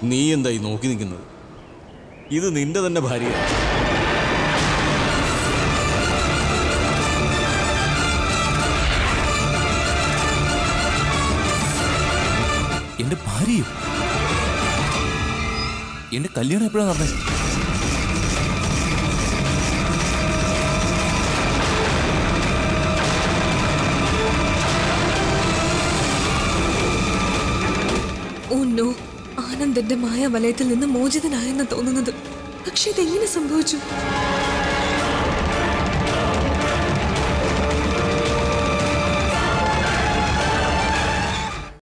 നീ എന്തായി നോക്കി നിൽക്കുന്നത് ഇത് നിന്റെ തന്നെ ഭാര്യയാണ് എന്റെ ഭാര്യയോ എന്റെ കല്യാണം എപ്പോഴാണ് നടന്നത് ഓ നോ ആനന്ദന്റെ മായാവലയത്തിൽ നിന്ന് മോചിതനായെന്ന് തോന്നുന്നത് പക്ഷെ ഇതെങ്ങനെ സംഭവിച്ചു